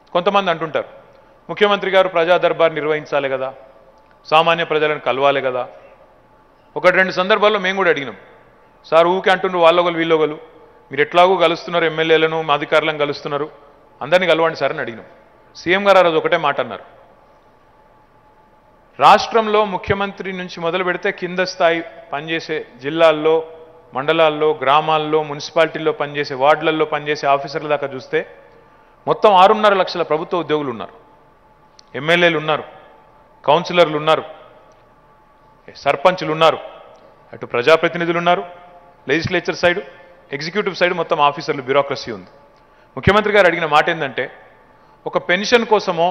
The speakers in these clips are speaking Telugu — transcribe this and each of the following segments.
కొంతమంది అంటుంటారు ముఖ్యమంత్రి గారు ప్రజా దర్బార్ నిర్వహించాలి కదా సామాన్య ప్రజలను కలవాలి కదా ఒకటి రెండు సందర్భాల్లో మేము కూడా అడిగినాం సార్ ఊకే అంటున్నారు వాళ్ళొగలు వీళ్ళొగలు మీరు ఎట్లాగూ కలుస్తున్నారు ఎమ్మెల్యేలను మా అధికారులను కలుస్తున్నారు అందరినీ కలవండి సార్ అని అడిగినాం సీఎం గారు ఆ రోజు ఒకటే మాట అన్నారు రాష్ట్రంలో ముఖ్యమంత్రి నుంచి మొదలు పెడితే కింద స్థాయి పనిచేసే జిల్లాల్లో మండలాల్లో గ్రామాల్లో మున్సిపాలిటీల్లో పనిచేసే వార్డులలో పనిచేసే ఆఫీసర్ల దాకా చూస్తే మొత్తం ఆరున్నర లక్షల ప్రభుత్వ ఉద్యోగులు ఉన్నారు ఎమ్మెల్యేలు ఉన్నారు కౌన్సిలర్లు ఉన్నారు సర్పంచులు ఉన్నారు అటు ప్రజాప్రతినిధులు ఉన్నారు లెజిస్లేచర్ సైడ్ ఎగ్జిక్యూటివ్ సైడ్ మొత్తం ఆఫీసర్లు బ్యూరోక్రసీ ఉంది ముఖ్యమంత్రి గారు అడిగిన మాట ఏంటంటే ఒక పెన్షన్ కోసమో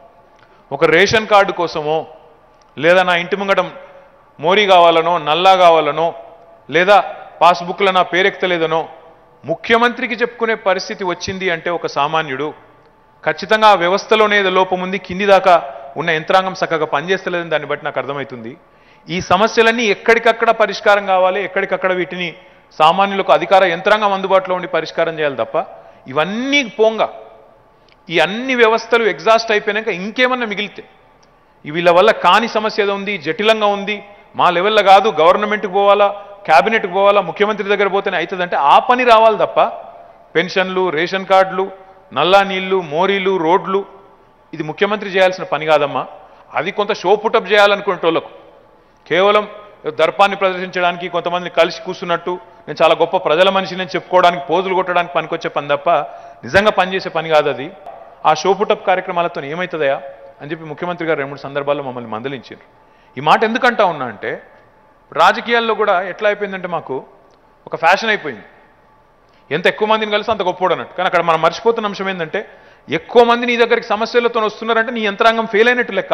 ఒక రేషన్ కార్డు కోసమో లేదా నా ఇంటి ముంగట మోరీ కావాలనో నల్లా కావాలనో లేదా పాస్బుక్లో నా పేరెక్తలేదనో ముఖ్యమంత్రికి చెప్పుకునే పరిస్థితి వచ్చింది అంటే ఒక సామాన్యుడు ఖచ్చితంగా ఆ వ్యవస్థలోనే ఏదో లోపం ఉంది కింది దాకా ఉన్న యంత్రాంగం చక్కగా పనిచేస్తలేదని దాన్ని బట్టి నాకు అర్థమవుతుంది ఈ సమస్యలన్నీ ఎక్కడికక్కడ పరిష్కారం కావాలి ఎక్కడికక్కడ వీటిని సామాన్యులకు అధికార యంత్రాంగం అందుబాటులో ఉండి పరిష్కారం చేయాలి తప్ప ఇవన్నీ పోంగా ఈ అన్ని వ్యవస్థలు ఎగ్జాస్ట్ అయిపోయినాక ఇంకేమన్నా మిగిలితే ఈ వీళ్ళ వల్ల కాని సమస్య ఏదో ఉంది జటిలంగా ఉంది మా లెవెల్లో కాదు గవర్నమెంట్కి పోవాలా క్యాబినెట్కి పోవాలా ముఖ్యమంత్రి దగ్గర పోతేనే అవుతుందంటే ఆ పని రావాలి తప్ప పెన్షన్లు రేషన్ కార్డులు నల్లా నీళ్లు మోరీలు రోడ్లు ఇది ముఖ్యమంత్రి చేయాల్సిన పని కాదమ్మా అది కొంత షో పుటప్ చేయాలనుకునేటోళ్ళకు కేవలం దర్పాన్ని ప్రదర్శించడానికి కొంతమందిని కలిసి కూర్చున్నట్టు నేను చాలా గొప్ప ప్రజల మనిషిని నేను చెప్పుకోవడానికి పోజులు కొట్టడానికి పనికొచ్చే పని తప్ప నిజంగా పనిచేసే పని కాదు అది ఆ షో పుటప్ కార్యక్రమాలతో ఏమవుతుందయా అని చెప్పి ముఖ్యమంత్రి గారు రెండు మూడు సందర్భాల్లో మమ్మల్ని మందలించారు ఈ మాట ఎందుకంటా ఉన్నా అంటే రాజకీయాల్లో కూడా ఎట్లా అయిపోయిందంటే మాకు ఒక ఫ్యాషన్ అయిపోయింది ఎంత ఎక్కువ మందిని కలిసి అంత గొప్పోడు అన్నట్టు కానీ అక్కడ మనం మర్చిపోతున్న అంశం ఏంటంటే ఎక్కువ మంది నీ దగ్గరికి సమస్యలతో వస్తున్నారంటే నీ యంత్రాంగం ఫెయిల్ అయినట్టు లెక్క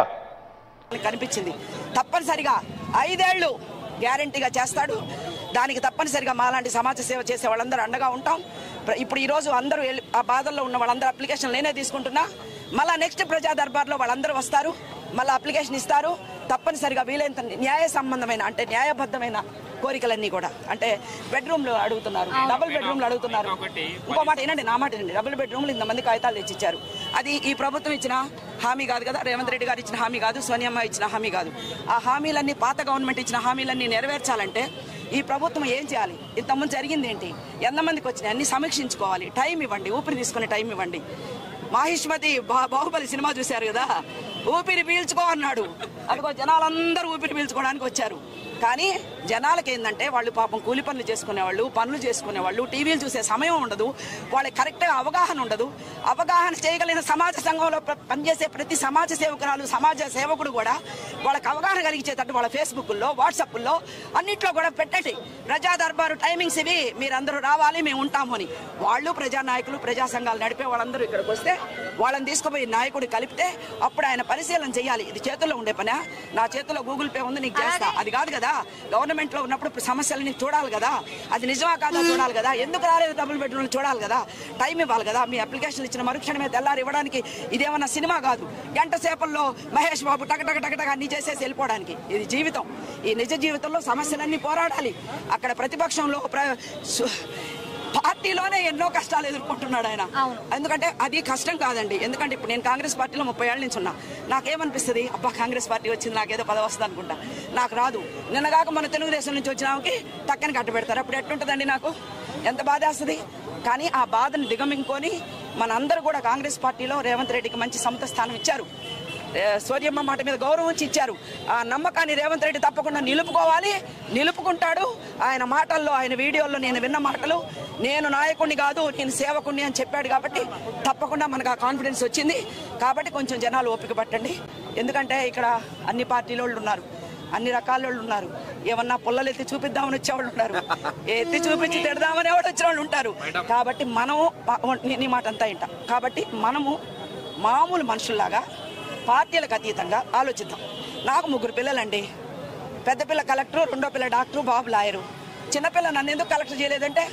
అని కనిపించింది తప్పనిసరిగా ఐదేళ్లు గ్యారంటీగా చేస్తాడు దానికి తప్పనిసరిగా మాలాంటి సమాజ సేవ చేసే వాళ్ళందరూ అండగా ఉంటాం ప్ర- ఇప్పుడు ఈ రోజు అందరూ వెళ్ళి- ఆ బాధల్లో ఉన్న వాళ్ళందరూ అప్లికేషన్ నేనే తీసుకుంటున్నా మళ్ళా నెక్స్ట్ ప్రజా దర్బార్లో వాళ్ళందరూ వస్తారు మళ్ళీ అప్లికేషన్ ఇస్తారు తప్పనిసరిగా వీలైనంత న్యాయ సంబంధమైన అంటే న్యాయబద్ధమైన కోరికలన్నీ కూడా అంటే బెడ్రూమ్లు అడుగుతున్నారు డబుల్ బెడ్రూమ్లు అడుగుతున్నారు ఇంకో మాట ఏంటంటే నా మాట ఏంటండి డబుల్ బెడ్రూమ్లు ఇంతమంది కాగితాలు తెచ్చిచ్చారు అది ఈ ప్రభుత్వం ఇచ్చిన హామీ కాదు కదా రేవంత్ రెడ్డి గారు ఇచ్చిన హామీ కాదు సోనియమ్మ ఇచ్చిన హామీ కాదు ఆ హామీలన్నీ పాత గవర్నమెంట్ ఇచ్చిన హామీలన్నీ నెరవేర్చాలంటే ఈ ప్రభుత్వం ఏం చేయాలి ఇంతకుముందు జరిగింది ఏంటి ఎంతమందికి వచ్చినాయి అన్ని సమీక్షించుకోవాలి టైం ఇవ్వండి ఊపిరి తీసుకునే టైం ఇవ్వండి మాహిష్మతి బా- బాహుబలి సినిమా చూశారు కదా ఊపిరి పీల్చుకో అన్నాడు అదిగో జనాలందరూ ఊపిరి పీల్చుకోవడానికి వచ్చారు కానీ జనాలకి ఏంటంటే వాళ్ళు పాపం కూలి పనులు చేసుకునేవాళ్ళు పనులు చేసుకునేవాళ్ళు టీవీలు చూసే సమయం ఉండదు వాళ్ళకి కరెక్ట్గా అవగాహన ఉండదు అవగాహన చేయగలిగిన సమాజ సంఘంలో ప్ర- పనిచేసే ప్రతి సమాజ సేవకురాలు సమాజ సేవకుడు కూడా వాళ్ళకి అవగాహన కలిగించేటట్టు వాళ్ళ ఫేస్బుక్లో వాట్సాప్లో అన్నిట్లో కూడా పెట్టండి ప్రజా దర్బారు టైమింగ్స్ ఇవి మీరందరూ రావాలి మేము ఉంటాము అని వాళ్ళు ప్రజా నాయకులు ప్రజా సంఘాలు నడిపే వాళ్ళందరూ ఇక్కడికి వస్తే వాళ్ళని తీసుకుపోయి నాయకుడు కలిపితే అప్పుడు ఆయన పరిశీలన చేయాలి ఇది చేతుల్లో ఉండే పనా నా చేతిలో గూగుల్ పే ఉంది నీకు చేస్తా అది కాదు కదా గవర్నమెంట్ లో ఉన్నప్పుడు సమస్యలని చూడాలి కదా అది నిజమా కాదా చూడాలి కదా ఎందుకు రాలేదు డబుల్ బెడ్రూమ్ చూడాలి కదా టైం ఇవ్వాలి కదా మీ అప్లికేషన్ ఇచ్చిన మరుక్షణమే తెల్లారి ఇవ్వడానికి ఇదేమన్నా సినిమా కాదు గంట సేపల్లో మహేష్ బాబు టక టక టక టక అన్ని చేసేసి వెళ్ళిపోవడానికి ఇది జీవితం ఈ నిజ జీవితంలో సమస్యలన్నీ పోరాడాలి అక్కడ ప్రతిపక్షంలో ప్ర- సు- పార్టీలోనే ఎన్నో కష్టాలు ఎదుర్కొంటున్నాడు ఆయన ఎందుకంటే అది కష్టం కాదండి ఎందుకంటే ఇప్పుడు నేను కాంగ్రెస్ పార్టీలో ముప్పై ఏళ్ళ నుంచి ఉన్నా నాకేమనిపిస్తుంది అబ్బా కాంగ్రెస్ పార్టీ వచ్చింది నాకేదో పదవి వస్తుంది అనుకుంటా నాకు రాదు నిన్నగాక మన తెలుగుదేశం నుంచి వచ్చిన ఆమెకి టక్కని కట్ట పెడతారు అప్పుడు ఎట్టుంటుందండి నాకు ఎంత బాధ వేస్తుంది కానీ ఆ బాధను దిగమింగుకొని మనందరూ కూడా కాంగ్రెస్ పార్టీలో రేవంత్ రెడ్డికి మంచి సొంత స్థానం ఇచ్చారు ఏ, సూర్యమ్మ మాట మీద గౌరవం ఉంచి ఇచ్చారు ఆ నమ్మకాన్ని రేవంత్ రెడ్డి తప్పకుండా నిలుపుకోవాలి నిలుపుకుంటాడు ఆయన మాటల్లో ఆయన వీడియోల్లో నేను విన్న మాటలు నేను నాయకుడిని కాదు నేను సేవకుడిని అని చెప్పాడు కాబట్టి తప్పకుండా మనకు ఆ కాన్ఫిడెన్స్ వచ్చింది కాబట్టి కొంచెం జనాలు ఓపిక పట్టండి ఎందుకంటే ఇక్కడ అన్ని పార్టీల వాళ్ళు ఉన్నారు అన్ని రకాల వాళ్ళు ఉన్నారు ఏమన్నా పుల్లలు ఎత్తి చూపిద్దామని వచ్చేవాళ్ళు ఉన్నారు ఎత్తి చూపించి తిడదామని ఎవరు వచ్చిన వాళ్ళు ఉంటారు కాబట్టి మనము నీ- నీ మాట అంతా ఇంట కాబట్టి మనము మామూలు మనుషుల్లాగా పార్టీలకు అతీతంగా ఆలోచిద్దాం నాకు ముగ్గురు పిల్లలండి పెద్ద పిల్ల కలెక్టర్ రెండో పిల్ల డాక్టర్ బాబు లాయరు చిన్నపిల్ల నన్ను ఎందుకు కలెక్టర్ చేయలేదంటే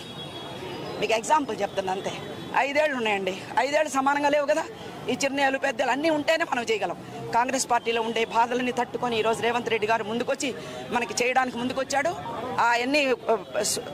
మీకు ఎగ్జాంపుల్ చెప్తాను అంతే ఐదేళ్ళు ఉన్నాయండి ఐదేళ్ళు సమానంగా లేవు కదా ఈ చిన్నలు పెద్దలు అన్నీ ఉంటేనే మనం చేయగలం కాంగ్రెస్ పార్టీలో ఉండే బాధలని తట్టుకొని ఈరోజు రేవంత్ రెడ్డి గారు ముందుకొచ్చి మనకి చేయడానికి ముందుకొచ్చాడు అవన్నీ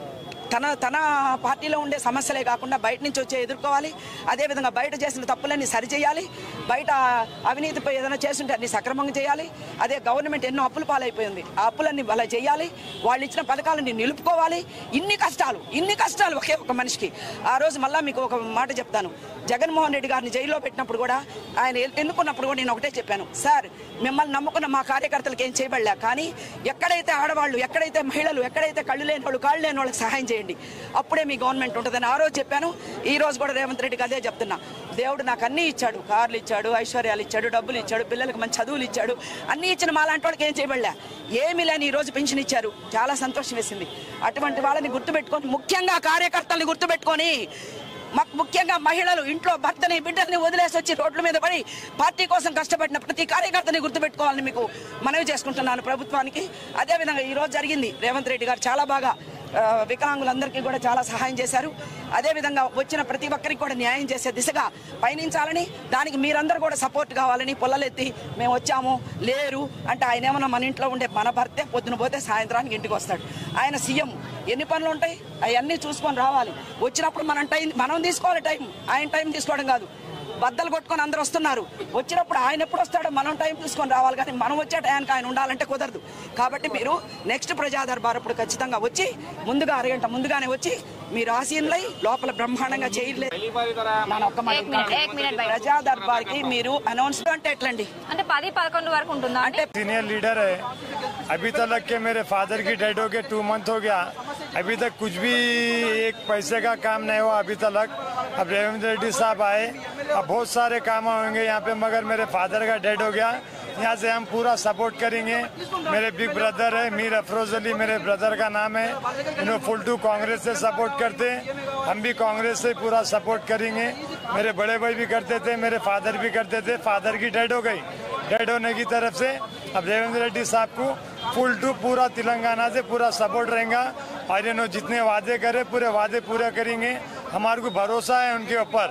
తన తన పార్టీలో ఉండే సమస్యలే కాకుండా బయట నుంచి వచ్చే ఎదుర్కోవాలి అదేవిధంగా బయట చేసిన తప్పులన్నీ సరిచేయాలి బయట అవినీతిపై ఏదైనా చేస్తుంటే అన్ని సక్రమంగా చేయాలి అదే గవర్నమెంట్ ఎన్నో అప్పులు పాలైపోయింది ఆ అప్పులన్నీ అలా చేయాలి వాళ్ళు ఇచ్చిన పథకాలని నిలుపుకోవాలి ఇన్ని కష్టాలు ఇన్ని కష్టాలు ఒకే ఒక మనిషికి ఆ రోజు మళ్ళా మీకు ఒక మాట చెప్తాను జగన్మోహన్ రెడ్డి గారిని జైల్లో పెట్టినప్పుడు కూడా ఆయన ఎన్- ఎన్నుకున్నప్పుడు కూడా నేను ఒకటే చెప్పాను సార్ మిమ్మల్ని నమ్ముకున్న మా కార్యకర్తలకు ఏం చేయబడలే కానీ ఎక్కడైతే ఆడవాళ్ళు ఎక్కడైతే మహిళలు ఎక్కడైతే కళ్ళు లేని వాళ్ళు కాళ్ళు లేని వాళ్ళకి సహాయం చేయండి అప్పుడే మీ గవర్నమెంట్ ఉంటుందని ఆ రోజు చెప్పాను ఈ రోజు కూడా రేవంత్ రెడ్డికి అదే చెప్తున్నా దేవుడు నాకు అన్నీ ఇచ్చాడు కార్లు ఇచ్చాడు ఐశ్వర్యాలు ఇచ్చాడు డబ్బులు ఇచ్చాడు పిల్లలకు మంచి చదువులు ఇచ్చాడు అన్నీ ఇచ్చిన మాలాంటి వాళ్ళకి ఏం చేయబడలే ఏమీ లేని ఈ రోజు పెన్షన్ ఇచ్చారు చాలా సంతోషం వేసింది అటువంటి వాళ్ళని గుర్తుపెట్టుకొని ముఖ్యంగా కార్యకర్తల్ని గుర్తుపెట్టుకొని మాకు ముఖ్యంగా మహిళలు ఇంట్లో భర్తని బిడ్డల్ని వదిలేసి వచ్చి రోడ్ల మీద పడి పార్టీ కోసం కష్టపడిన ప్రతి కార్యకర్తని గుర్తుపెట్టుకోవాలని మీకు మనవి చేసుకుంటున్నాను ప్రభుత్వానికి అదేవిధంగా ఈ రోజు జరిగింది రేవంత్ రెడ్డి గారు చాలా బాగా ఆ, వికలాంగులందరికీ కూడా చాలా సహాయం చేశారు అదేవిధంగా వచ్చిన ప్రతి ఒక్కరికి కూడా న్యాయం చేసే దిశగా పయనించాలని దానికి మీరందరూ కూడా సపోర్ట్ కావాలని పొల్లలెత్తి మేము వచ్చాము లేరు అంటే ఆయన ఏమన్నా మన ఇంట్లో ఉండే మన భర్తే పొద్దున పోతే సాయంత్రానికి ఇంటికి వస్తాడు ఆయన సీఎం ఎన్ని పనులు ఉంటాయి అవన్నీ చూసుకొని రావాలి వచ్చినప్పుడు మనం టైం మనం తీసుకోవాలి టైం ఆయన టైం తీసుకోవడం కాదు బద్దలు కొట్టుకొని అందరు వస్తున్నారు వచ్చినప్పుడు ఆయన ఎప్పుడు వస్తాడో మనం టైం తీసుకొని రావాలి కానీ మనం వచ్చే టైంకి ఆయన ఉండాలంటే కుదరదు కాబట్టి మీరు నెక్స్ట్ ప్రజా దర్బార్ అప్పుడు ఖచ్చితంగా వచ్చి ముందుగా అరగంట ముందుగానే వచ్చి మీరు ఆసీనులై లోపల బ్రహ్మాండంగా చేయలేదు నాన్న ఒక్క మాట ఏక్ మినిట్, ఏక్ మినిట్ భయ్యా. ప్రజా దర్బార్ కి మీరు అనౌన్స్ అంటే ఎట్లండి అంటే పది పదకొండు వరకు ఉంటుందా అంటే सीनियर लीडर है अभी तक के मेरे फादर की डेथ हो गए टू मंथ हो गया अभी तक कुछ भी एक पैसे का काम नहीं हुआ अभी तक अब रेवंत रेड्डी साहब आए अब बहुत सारे काम होंगे यहाँ पे मगर मेरे फादर का डेथ हो गया यहाँ से हम पूरा सपोर्ट करेंगे मेरे बिग ब्रदर है मीर अफरोज अली मेरे ब्रदर का नाम है इन्होंने फुल टू कांग्रेस से सपोर्ट करते हैं हम भी कांग्रेस से पूरा सपोर्ट करेंगे मेरे बड़े भाई भी करते थे मेरे फादर भी करते थे फादर की डेड हो गई डेड होने की तरफ से अब रेवंत रेड्डी साहब को फुल टू पूरा तेलंगाना से पूरा सपोर्ट रहेगा और इन्होंने जितने वादे करे पूरे वादे पूरे करेंगे हमारे को भरोसा है उनके ऊपर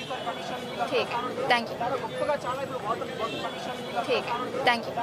ठीक है थैंक यू ठीक है थैंक यू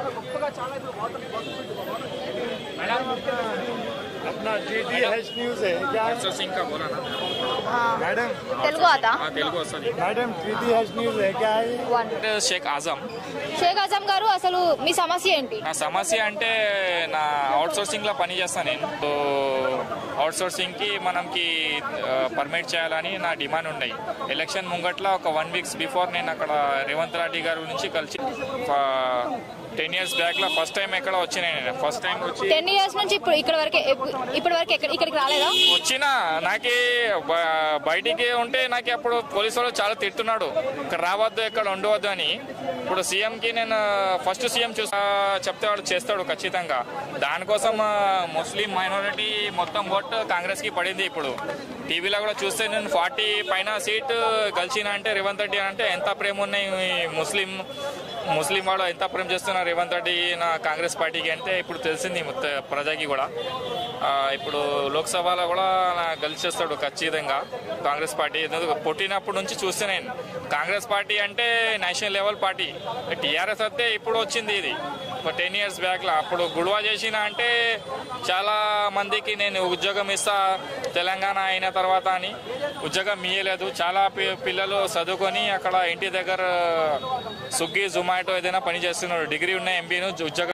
अपना डी डी एच न्यूज है क्या सिंह का बोला ना मैडम తెలుగు అతా हाँ तेलुगु वస్తుంది madam D D H news है क्या है వన్ షేక్ ఆజం షేక్ అజం గారు అసలు మీ సమస్య ఏంటి నా సమస్య అంటే నా అవుట్ సోర్సింగ్ లో పని చేస్తాను నేను సో అవుట్ సోర్సింగ్ కి మనకి పర్మిట్ చేయాలని నా డిమాండ్ ఉన్నాయి ఎలక్షన్ ముంగట్ల ఒక వన్ వీక్స్ బిఫోర్ నేను అక్కడ రేవంత్ రెడ్డి గారి నుంచి కలిసి టెన్ ఇయర్స్ బ్యాక్ లో ఫస్ట్ టైం ఎక్కడ వచ్చిన నేను ఫస్ట్ టైం వచ్చి టెన్ ఇయర్స్ నుంచి ఇప్పుడు ఇక్కడ వరకే ఇప్పటి వరకు ఎక్కడ- ఇక్కడికి రాలేదా వచ్చిన నాకే బ- బయటికి ఉంటే నాకు అప్పుడు పోలీసు వాళ్ళు చాలా తిడుతున్నాడు ఇక్కడ రావద్దు ఇక్కడ ఉండవద్దు అని ఇప్పుడు సీఎం కి నేను ఫస్ట్ సీఎం చూసా చెప్తే వాడు చేస్తాడు ఖచ్చితంగా దానికోసం ఆ, ముస్లిం మైనారిటీ మొత్తం ఓట్ కాంగ్రెస్ కి పడింది ఇప్పుడు టీవీలో కూడా చూస్తే నేను ఫార్టీ పైన సీట్ గెలిచిన అంటే రేవంత్ రెడ్డి అంటే ఎంత ప్రేమ ఉన్నాయి ఈ ముస్లిం ముస్లిం వాడు ఎంత ప్రేమ చేస్తున్నారు రేవంత్ రెడ్డి నా కాంగ్రెస్ పార్టీకి అంటే ఇప్పుడు తెలిసింది మొత్తం ప్రజకి కూడా ఆ, ఇప్పుడు లోక్సభలో కూడా నా గెలిచేస్తాడు ఖచ్చితంగా కాంగ్రెస్ పార్టీ ఎందుకు పుట్టినప్పటి నుంచి చూస్తే నేను కాంగ్రెస్ పార్టీ అంటే నేషనల్ లెవెల్ పార్టీ టీఆర్ఎస్ అయితే ఇప్పుడు వచ్చింది ఇది ఒక టెన్ ఇయర్స్ బ్యాక్లో అప్పుడు గుడివా చేసిన అంటే చాలా మందికి నేను ఉద్యోగం ఇస్తా తెలంగాణ అయిన తర్వాత అని ఉద్యోగం ఇయ్యలేదు చాలా పి- పిల్లలు చదువుకొని అక్కడ ఇంటి దగ్గర స్విగ్గీ జొమాటో ఏదైనా పని చేస్తున్నారు డిగ్రీ ఉన్న ఎంపీను ఉద్యోగం